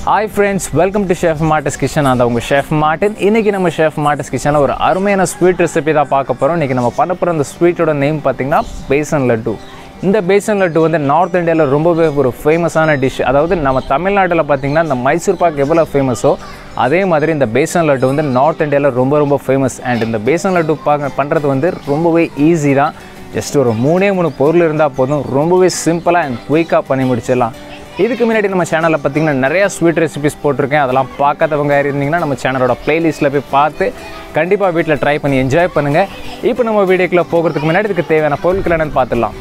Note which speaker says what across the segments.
Speaker 1: hi friends welcome to chef மார்டஸ் kitchen அந்த உங்கள் ஷெஃப் மார்டின் இன்றைக்கி நம்ம ஷெஃப் மார்டஸ் கிச்சனில் ஒரு அருமையான ஸ்வீட் ரெசிபி தான் பார்க்க போகிறோம் இன்றைக்கி நம்ம பண்ண போகிற அந்த ஸ்வீட்டோட நேம் பார்த்திங்கன்னா பேசன் லட்டு இந்த பேசன் லட்டு வந்து நார்த் இந்தியாவில் ரொம்பவே ஒரு ஃபேமஸான டிஷ் அதாவது நம்ம தமிழ்நாட்டில் பார்த்திங்கன்னா இந்த மைசூர் பாக் எவ்வளோ ஃபேமஸோ அதே மாதிரி இந்த பேசன் லட்டு வந்து நார்த் இந்தியாவில் ரொம்ப ரொம்ப ஃபேமஸ் அண்ட் இந்த பேசன் லட்டு பார்க்க பண்ணுறது வந்து ரொம்பவே ஈஸி தான் ஜஸ்ட் ஒரு மூணே மூணு பொருள் இருந்தால் போதும் ரொம்பவே சிம்பிளாக அண்ட் குயிக்காக பண்ணி முடிச்சிடலாம் இதுக்கு முன்னாடி நம்ம சேனலில் பார்த்தீங்கன்னா நிறையா ஸ்வீட் ரெசிபிஸ் போட்டிருக்கேன் அதெல்லாம் பார்க்காதவங்க யார் இருந்தீங்கன்னா நம்ம சேனலோட பிளேலிஸ்ட்டில் போய் பார்த்து கண்டிப்பாக வீட்டில் ட்ரை பண்ணி என்ஜாய் பண்ணுங்கள் இப்போ நம்ம வீடியோக்குள்ளே போகிறதுக்கு முன்னாடி இதுக்கு தேவையான பொருட்கள் என்னென்னு பார்த்துடலாம்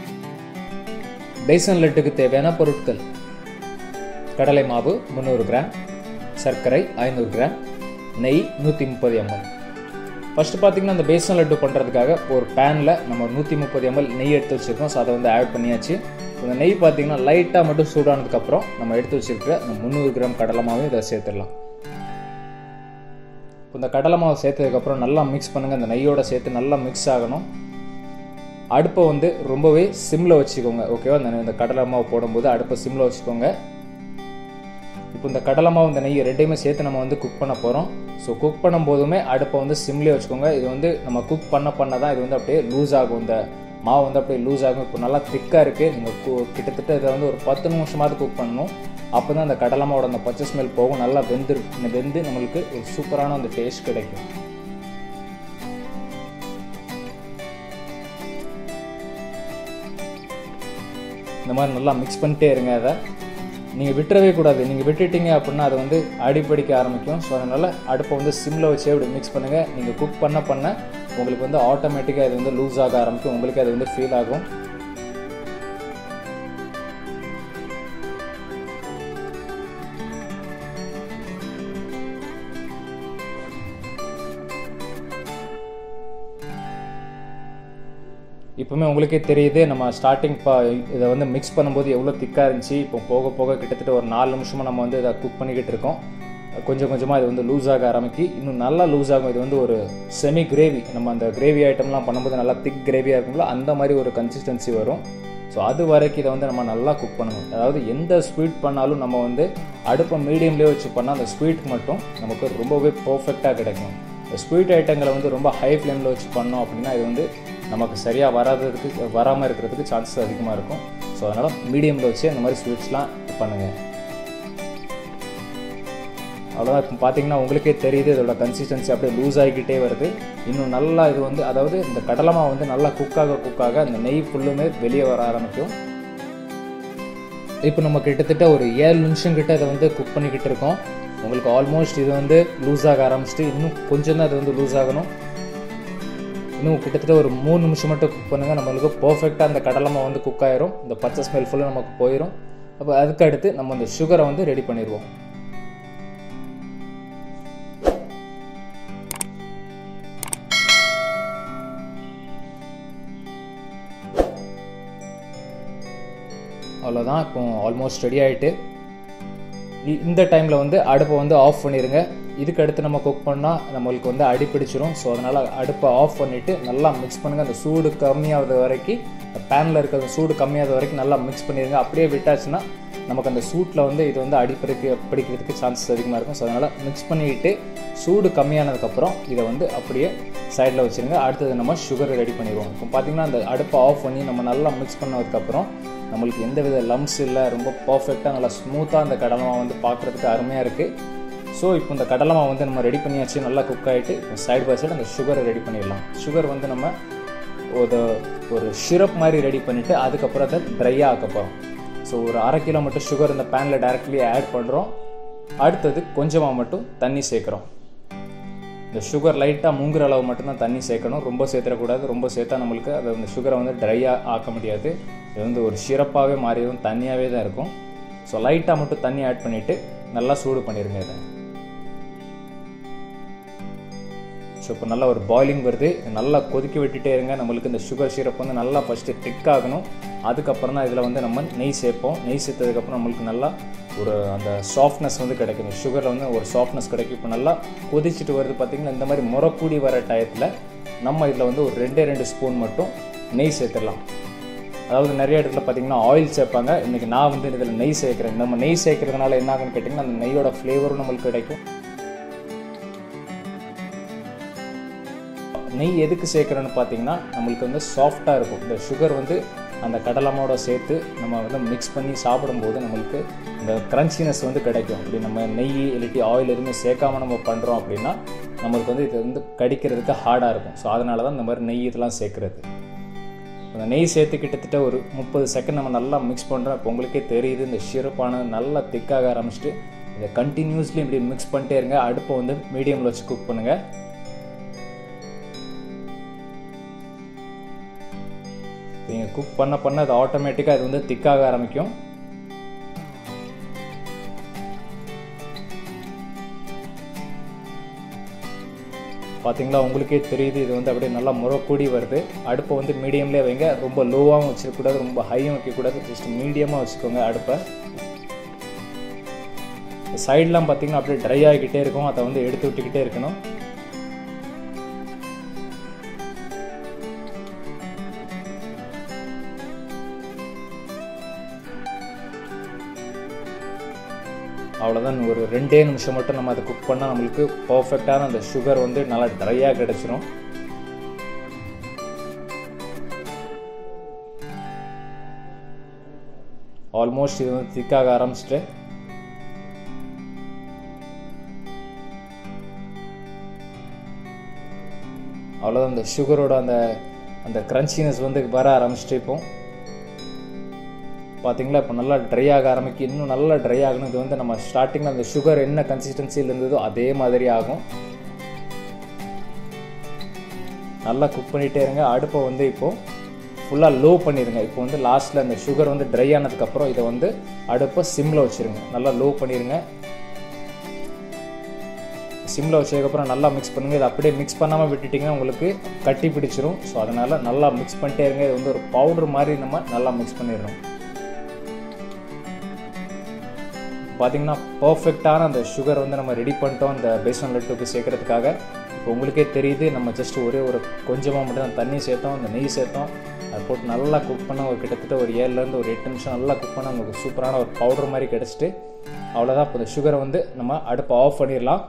Speaker 1: பேசன் லட்டுக்கு தேவையான பொருட்கள் கடலை மாவு முந்நூறு கிராம் சர்க்கரை ஐநூறு கிராம் நெய் நூற்றி முப்பது எம்எல் ஃபஸ்ட்டு பார்த்தீங்கன்னா அந்த பேசன் லட்டு பண்ணுறதுக்காக ஒரு பேனில் நம்ம நூற்றி முப்பது எம்எல் நெய் எடுத்து வச்சுருக்கோம் ஸோ அதை வந்து ஆட் பண்ணியாச்சு இந்த நெய் பார்த்தீங்கன்னா லைட்டாக மட்டும் சூடானதுக்கப்புறம் நம்ம எடுத்து வச்சுருக்கிற அந்த முந்நூறு கிராம் கடலை மாவும் இதை சேர்த்துடலாம் இந்த கடலை மாவு சேர்த்ததுக்கப்புறம் நல்லா மிக்ஸ் பண்ணுங்கள் அந்த நெய்யோட சேர்த்து நல்லா மிக்ஸ் ஆகணும் அடுப்பை வந்து ரொம்பவே சிம்மில் வச்சுக்கோங்க ஓகேவா இந்த இந்த கடலை மாவு போடும்போது அடுப்பை சிம்மில் வச்சுக்கோங்க இப்போ இந்த கடலை மாவு இந்த நெய் ரெண்டையுமே சேர்த்து நம்ம வந்து குக் பண்ண போகிறோம் ஸோ குக் பண்ணும்போதுமே அடுப்பை வந்து சிம்லேயே வச்சுக்கோங்க இது வந்து நம்ம குக் பண்ண பண்ண தான் இது வந்து அப்படியே லூஸ் ஆகும் இந்த மாவு வந்து அப்படியே லூஸ் ஆகும் இப்போ நல்லா திக்காக இருக்குது நீங்கள் கு கிட்டத்தட்ட இதை வந்து ஒரு பத்து நிமிஷமாவது குக் பண்ணணும் அப்போ தான் அந்த கடலை மாவோட அந்த பச்சை ஸ்மெல் போகும் நல்லா வெந்து வெந்து நம்மளுக்கு ஒரு சூப்பரான அந்த டேஸ்ட் கிடைக்கும் இந்த மாதிரி நல்லா மிக்ஸ் பண்ணிட்டே இருங்க அதை நீங்கள் விட்டுறவே கூடாது நீங்கள் விட்டுட்டீங்க அப்படின்னா அது வந்து அடிப்படிக்க ஆரம்பிக்கும் ஸோ அதனால் அடுப்பை வந்து சிம்மில் வச்சு அப்படி மிக்ஸ் பண்ணுங்கள் நீங்கள் குக் பண்ண பண்ண உங்களுக்கு வந்து ஆட்டோமேட்டிக்காக இது வந்து லூஸ் ஆக ஆரம்பிக்கும் உங்களுக்கு அது வந்து ஃபீல் ஆகும் இப்போவுமே உங்களுக்கே தெரியுது நம்ம ஸ்டார்டிங் பா இதை வந்து மிக்ஸ் பண்ணும்போது எவ்வளோ திக்காக இருந்துச்சு இப்போ போக போக கிட்டத்தட்ட ஒரு நாலு நிமிஷமாக நம்ம வந்து இதை குக் பண்ணிக்கிட்டு இருக்கோம் கொஞ்சம் கொஞ்சமாக இது வந்து லூஸ் ஆக ஆரம்பிக்கி இன்னும் நல்லா லூஸ் ஆகும் இது வந்து ஒரு செமி கிரேவி நம்ம அந்த கிரேவி ஐட்டம்லாம் பண்ணும்போது நல்லா திக் கிரேவியாக இருக்கும்ல அந்த மாதிரி ஒரு கன்சிஸ்டன்சி வரும் ஸோ அது வரைக்கும் இதை வந்து நம்ம நல்லா குக் பண்ணணும் அதாவது எந்த ஸ்வீட் பண்ணாலும் நம்ம வந்து அடுப்பை மீடியம்லேயே வச்சு பண்ணால் அந்த ஸ்வீட் மட்டும் நமக்கு ரொம்பவே பர்ஃபெக்டாக கிடைக்கும் இந்த ஸ்வீட் ஐட்டங்களை வந்து ரொம்ப ஹை ஃப்ளேமில் வச்சு பண்ணோம் அப்படின்னா இது வந்து நமக்கு சரியாக வராததுக்கு வராமல் இருக்கிறதுக்கு சான்சஸ் அதிகமாக இருக்கும் ஸோ அதனால் மீடியமில் வச்சு அந்த மாதிரி ஸ்வீட்ஸ்லாம் பண்ணுங்கள் அவ்வளோதான் இப்போ பார்த்தீங்கன்னா உங்களுக்கே தெரியுது இதோட கன்சிஸ்டன்சி அப்படியே லூஸ் ஆகிக்கிட்டே வருது இன்னும் நல்லா இது வந்து அதாவது இந்த கடலமா வந்து நல்லா குக்காக குக்காக அந்த நெய் ஃபுல்லுமே வெளியே வர ஆரம்பிக்கும் இப்போ நம்ம கிட்டத்தட்ட ஒரு ஏழு நிமிஷம் கிட்ட இதை வந்து குக் பண்ணிக்கிட்டு இருக்கோம் உங்களுக்கு ஆல்மோஸ்ட் இது வந்து லூஸ் ஆக ஆரம்பிச்சிட்டு இன்னும் கொஞ்சம் தான் அது வந்து லூஸ் ஆகணும் இன்னும் கிட்டத்தட்ட ஒரு மூணு நிமிஷம் மட்டும் குக் பண்ணுங்கள் நம்மளுக்கு பர்ஃபெக்டாக அந்த கடலமாக வந்து குக் ஆயிரும் இந்த பச்சை ஸ்மெல் ஃபுல்லாக நமக்கு போயிடும் அப்போ அதுக்கு அடுத்து நம்ம அந்த சுகரை வந்து ரெடி பண்ணிடுவோம் அவ்வளோதான் இப்போ ஆல்மோஸ்ட் ரெடி ஆகிட்டு இந்த டைமில் வந்து அடுப்பை வந்து ஆஃப் பண்ணிடுங்க இதுக்கு அடுத்து நம்ம குக் பண்ணால் நம்மளுக்கு வந்து அடி பிடிச்சிரும் ஸோ அதனால் அடுப்பை ஆஃப் பண்ணிவிட்டு நல்லா மிக்ஸ் பண்ணுங்கள் அந்த சூடு கம்மியாகிறது வரைக்கும் பேனில் இருக்கிற சூடு கம்மியாகிறது வரைக்கும் நல்லா மிக்ஸ் பண்ணிடுங்க அப்படியே விட்டாச்சுன்னா நமக்கு அந்த சூட்டில் வந்து இது வந்து அடி பிடிக்க பிடிக்கிறதுக்கு சான்சஸ் அதிகமாக இருக்கும் ஸோ அதனால் மிக்ஸ் பண்ணிவிட்டு சூடு கம்மியானதுக்கப்புறம் இதை வந்து அப்படியே சைடில் வச்சுருங்க அடுத்தது நம்ம சுகர் ரெடி பண்ணிடுவோம் இப்போ பார்த்திங்கன்னா அந்த அடுப்பை ஆஃப் பண்ணி நம்ம நல்லா மிக்ஸ் பண்ணதுக்கப்புறம் நம்மளுக்கு எந்த வித லம்ஸ் இல்லை ரொம்ப பர்ஃபெக்டாக நல்லா ஸ்மூத்தாக அந்த கடலை வந்து பார்க்குறதுக்கு அருமையாக இருக்குது ஸோ இப்போ இந்த கடலை மாவு வந்து நம்ம ரெடி பண்ணியாச்சு நல்லா குக் ஆகிட்டு சைடு பை சைடு அந்த சுகரை ரெடி பண்ணிடலாம் சுகர் வந்து நம்ம ஒரு ஒரு ஷிரப் மாதிரி ரெடி பண்ணிவிட்டு அதுக்கப்புறம் அதை ட்ரையாக ஆக்க போகிறோம் ஸோ ஒரு அரை கிலோ மட்டும் சுகர் இந்த பேனில் டேரெக்ட்லி ஆட் பண்ணுறோம் அடுத்தது கொஞ்சமாக மட்டும் தண்ணி சேர்க்குறோம் இந்த சுகர் லைட்டாக மூங்குற அளவு மட்டும்தான் தண்ணி சேர்க்கணும் ரொம்ப சேர்த்துடக்கூடாது ரொம்ப சேர்த்தா நம்மளுக்கு அதை அந்த சுகரை வந்து ட்ரையாக ஆக்க முடியாது இது வந்து ஒரு சிறப்பாகவே மாறிடும் தண்ணியாகவே தான் இருக்கும் ஸோ லைட்டாக மட்டும் தண்ணி ஆட் பண்ணிவிட்டு நல்லா சூடு பண்ணிடுங்க இதை ஸோ இப்போ நல்லா ஒரு பாயிலிங் வருது நல்லா கொதிக்க விட்டுட்டே இருங்க நம்மளுக்கு இந்த சுகர் சிரப் வந்து நல்லா ஃபஸ்ட்டு திக் ஆகணும் அதுக்கப்புறம் தான் இதில் வந்து நம்ம நெய் சேர்ப்போம் நெய் சேர்த்ததுக்கப்புறம் நம்மளுக்கு நல்லா ஒரு அந்த சாஃப்ட்னஸ் வந்து கிடைக்கும் சுகரில் வந்து ஒரு சாஃப்ட்னஸ் கிடைக்கும் இப்போ நல்லா கொதிச்சுட்டு வருது பார்த்திங்கன்னா இந்த மாதிரி முறக்கூடி வர டயத்தில் நம்ம இதில் வந்து ஒரு ரெண்டே ரெண்டு ஸ்பூன் மட்டும் நெய் சேர்த்துடலாம் அதாவது நிறைய இடத்துல பார்த்தீங்கன்னா ஆயில் சேர்ப்பாங்க இன்றைக்கி நான் வந்து இதில் நெய் சேர்க்குறேன் நம்ம நெய் சேர்க்கறதுனால என்ன ஆகுன்னு கேட்டிங்கன்னா அந்த நெய்யோட ஃப்ளேவரும் நம்மளுக்கு கிடைக்கும் நெய் எதுக்கு சேர்க்குறேன்னு பார்த்தீங்கன்னா நம்மளுக்கு வந்து சாஃப்டாக இருக்கும் இந்த சுகர் வந்து அந்த கடலமாவோட சேர்த்து நம்ம வந்து மிக்ஸ் பண்ணி சாப்பிடும்போது நம்மளுக்கு இந்த க்ரன்ச்சினஸ் வந்து கிடைக்கும் இப்படி நம்ம நெய் இல்லாட்டி ஆயில் எதுவுமே சேர்க்காம நம்ம பண்ணுறோம் அப்படின்னா நம்மளுக்கு வந்து இது வந்து கடிக்கிறதுக்கு ஹார்டாக இருக்கும் ஸோ அதனால தான் இந்த மாதிரி நெய் இதெல்லாம் சேர்க்குறது அந்த நெய் சேர்த்து கிட்டத்தட்ட ஒரு முப்பது செகண்ட் நம்ம நல்லா மிக்ஸ் பண்ணுறோம் இப்போ உங்களுக்கே தெரியுது இந்த சிறப்பான நல்லா திக்காக ஆரம்பிச்சிட்டு இதை கண்டினியூஸ்லி இப்படி மிக்ஸ் பண்ணிட்டே இருங்க அடுப்பை வந்து மீடியமில் வச்சு குக் பண்ணுங்கள் நீங்கள் குக் பண்ண பண்ண அது ஆட்டோமேட்டிக்காக அது வந்து திக்காக ஆரம்பிக்கும் பார்த்தீங்களா உங்களுக்கே தெரியுது இது வந்து அப்படியே நல்லா முறக்கூடி வருது அடுப்பை வந்து மீடியம்லேயே வைங்க ரொம்ப லோவாகவும் வச்சிருக்கக்கூடாது ரொம்ப ஹையும் வைக்கக்கூடாது ஜஸ்ட் மீடியமாக வச்சுக்கோங்க அடுப்பை சைட்லாம் பார்த்தீங்கன்னா அப்படியே ட்ரை ஆகிக்கிட்டே இருக்கும் அதை வந்து எடுத்து விட்டுக்கிட்டே இருக்கணும் அவ்வளோதான் ஒரு ரெண்டே நிமிஷம் மட்டும் நம்ம அதை குக் பண்ணால் நம்மளுக்கு பர்ஃபெக்டான அந்த சுகர் வந்து நல்லா ட்ரையாக கிடச்சிரும் ஆல்மோஸ்ட் இது வந்து திக்காக ஆரம்பிச்சிட்டு அவ்வளோதான் அந்த சுகரோட அந்த அந்த க்ரன்ச்சினஸ் வந்து வர ஆரம்பிச்சிட்டு இப்போ பார்த்தீங்களா இப்போ நல்லா ட்ரை ஆக ஆரம்பிக்கு இன்னும் நல்லா ட்ரை ஆகணும் இது வந்து நம்ம ஸ்டார்டிங்கில் அந்த சுகர் என்ன கன்சிஸ்டன்சியில் இருந்ததோ அதே மாதிரி ஆகும் நல்லா குக் பண்ணிகிட்டே இருங்க அடுப்பை வந்து இப்போது ஃபுல்லாக லோ பண்ணிடுங்க இப்போ வந்து லாஸ்ட்டில் அந்த சுகர் வந்து ட்ரை ஆனதுக்கப்புறம் இதை வந்து அடுப்பை சிம்மில் வச்சுருங்க நல்லா லோ பண்ணிடுங்க சிம்மில் வச்சதுக்கப்புறம் நல்லா மிக்ஸ் பண்ணுங்கள் இதை அப்படியே மிக்ஸ் பண்ணாமல் விட்டுட்டிங்கன்னா உங்களுக்கு கட்டி பிடிச்சிரும் ஸோ அதனால் நல்லா மிக்ஸ் பண்ணிட்டே இருங்க இது வந்து ஒரு பவுடர் மாதிரி நம்ம நல்லா மிக்ஸ் பண்ணிடணும் பார்த்தீங்கன்னா பர்ஃபெக்டான அந்த சுகர் வந்து நம்ம ரெடி பண்ணிட்டோம் அந்த பேசன் லட்டுக்கு சேர்க்கறதுக்காக இப்போ உங்களுக்கே தெரியுது நம்ம ஜஸ்ட் ஒரே ஒரு கொஞ்சமாக மட்டும் தான் தண்ணி சேர்த்தோம் அந்த நெய் சேர்த்தோம் அதை போட்டு நல்லா குக் பண்ண ஒரு கிட்டத்தட்ட ஒரு ஏழுலேருந்து ஒரு எட்டு நிமிஷம் நல்லா குக் பண்ண உங்களுக்கு சூப்பரான ஒரு பவுடர் மாதிரி கிடச்சிட்டு அவ்வளோதான் இப்போ இந்த சுகரை வந்து நம்ம அடுப்பை ஆஃப் பண்ணிடலாம்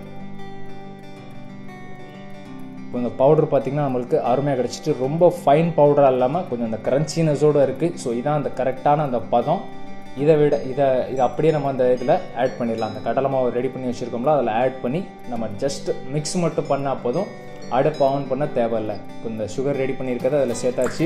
Speaker 1: இப்போ இந்த பவுடர் பார்த்திங்கன்னா நம்மளுக்கு அருமையாக கிடச்சிட்டு ரொம்ப ஃபைன் பவுடராக இல்லாமல் கொஞ்சம் அந்த க்ரன்ச்சினஸோடு இருக்குது ஸோ இதான் அந்த கரெக்டான அந்த பதம் இதை விட இதை இதை அப்படியே நம்ம அந்த இதில் ஆட் பண்ணிடலாம் அந்த கடலை மாவு ரெடி பண்ணி வச்சுருக்கோம்ல அதில் ஆட் பண்ணி நம்ம ஜஸ்ட் மிக்ஸ் மட்டும் பண்ணால் போதும் அடுப்பு ஆன் பண்ண தேவையில்லை இப்போ இந்த சுகர் ரெடி பண்ணியிருக்கிறத அதில் சேர்த்தாச்சு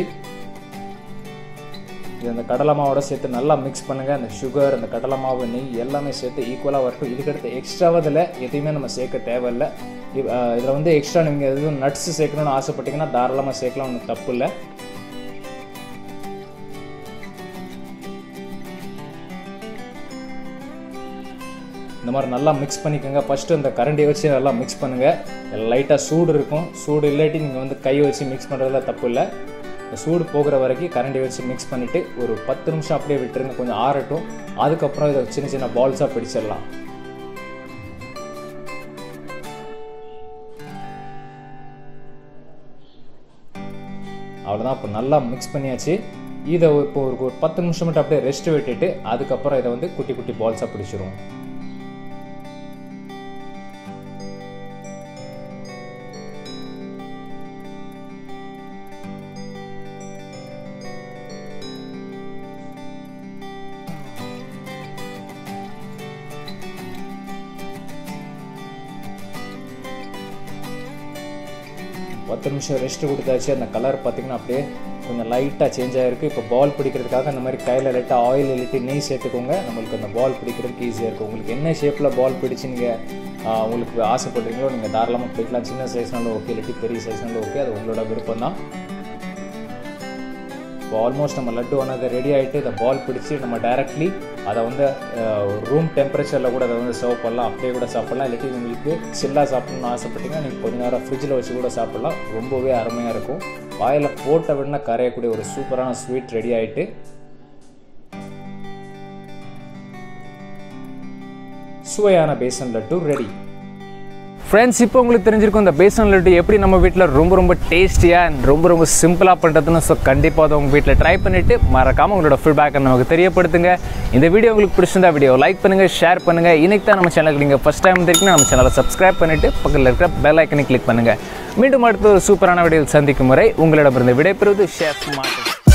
Speaker 1: இது அந்த கடலை மாவோட சேர்த்து நல்லா மிக்ஸ் பண்ணுங்கள் அந்த சுகர் அந்த கடலை மாவு நெய் எல்லாமே சேர்த்து ஈக்குவலாக வரட்டும் இதுக்கடுத்து எக்ஸ்ட்ராவாக இதில் எதையுமே நம்ம சேர்க்க தேவையில்லை இதில் வந்து எக்ஸ்ட்ரா நீங்கள் எதுவும் நட்ஸ் சேர்க்கணும்னு ஆசைப்பட்டீங்கன்னா தாராளமாக சேர்க்கலாம் ஒன்றும் தப்பு இல்லை இந்த மாதிரி நல்லா மிக்ஸ் பண்ணிக்கோங்க ஃபஸ்ட்டு அந்த கரண்டியை வச்சு நல்லா மிக்ஸ் பண்ணுங்கள் லைட்டாக சூடு இருக்கும் சூடு இல்லாட்டி நீங்கள் வந்து கை வச்சு மிக்ஸ் பண்ணுறதுல தப்பு இல்லை இந்த சூடு போகிற வரைக்கும் கரண்டி வச்சு மிக்ஸ் பண்ணிவிட்டு ஒரு பத்து நிமிஷம் அப்படியே விட்டுருங்க கொஞ்சம் ஆறட்டும் அதுக்கப்புறம் இதை சின்ன சின்ன பால்ஸாக பிடிச்சிடலாம் அவ்வளோதான் இப்போ நல்லா மிக்ஸ் பண்ணியாச்சு இதை இப்போ ஒரு ஒரு பத்து நிமிஷம் மட்டும் அப்படியே ரெஸ்ட் விட்டுட்டு அதுக்கப்புறம் இதை வந்து குட்டி குட்டி பால்ஸாக பிடிச்சிரும் பத்து நிமிஷம் ரெஸ்ட் கொடுத்தாச்சு அந்த கலர் பார்த்திங்கன்னா அப்படியே கொஞ்சம் லைட்டாக சேஞ்ச் ஆகிருக்கு இப்போ பால் பிடிக்கிறதுக்காக அந்த மாதிரி கையில் லைட்டாக ஆயில் இல்லாட்டி நெய் சேர்த்துக்கோங்க நம்மளுக்கு அந்த பால் பிடிக்கிறதுக்கு ஈஸியாக இருக்கும் உங்களுக்கு என்ன ஷேப்பில் பால் பிடிச்சி நீங்கள் உங்களுக்கு ஆசைப்படுறீங்களோ நீங்கள் தாராளமாக பிடிக்கலாம் சின்ன சைஸ்னாலும் ஓகே இல்லாட்டி பெரிய சைஸ்னாலும் ஓகே அது உங்களோட விருப்பம் தான் இப்போ ஆல்மோஸ்ட் நம்ம லட்டு ஒன்று ரெடி ஆகிட்டு இந்த பால் பிடிச்சி நம்ம டைரக்ட்லி அதை வந்து ரூம் டெம்பரேச்சரில் கூட அதை வந்து சர்வ் பண்ணலாம் அப்படியே கூட சாப்பிட்லாம் இல்லாட்டி உங்களுக்கு சில்லாக சாப்பிட்ணுன்னு ஆசைப்பட்டீங்கன்னா நீங்கள் கொஞ்ச நேரம் ஃப்ரிட்ஜில் வச்சு கூட சாப்பிட்லாம் ரொம்பவே அருமையாக இருக்கும் வாயில் போட்ட விடனா கரையக்கூடிய ஒரு சூப்பரான ஸ்வீட் ரெடி ஆகிட்டு சுவையான பேசன் லட்டு ரெடி ஃப்ரெண்ட்ஸ் இப்போ உங்களுக்கு தெரிஞ்சிருக்கும் இந்த பேசன் லட்டு எப்படி நம்ம வீட்டில் ரொம்ப ரொம்ப டேஸ்டியாக அண்ட் ரொம்ப ரொம்ப சிம்பிளாக பண்ணுறதுன்னு ஸோ கண்டிப்பாக அதை உங்கள் வீட்டில் ட்ரை பண்ணிவிட்டு மறக்காமல் உங்களோட ஃபீட்பேக்கை நமக்கு தெரியப்படுத்துங்க இந்த வீடியோ உங்களுக்கு பிடிச்சிருந்தா வீடியோ லைக் பண்ணுங்கள் ஷேர் பண்ணுங்கள் இன்னைக்கு தான் நம்ம சேனலுக்கு நீங்கள் ஃபஸ்ட் டைம் வந்திருக்கீங்கன்னா நம்ம சேனலை சப்ஸ்கிரைப் பண்ணிவிட்டு பக்கத்தில் இருக்கிற பெல் ஐக்கனை கிளிக் பண்ணுங்கள் மீண்டும் அடுத்த ஒரு சூப்பரான வீடியோவில் சந்திக்கும் முறை உங்களிடமிருந்து விடைபெறுவது ஷேஃப் மாட்டேன்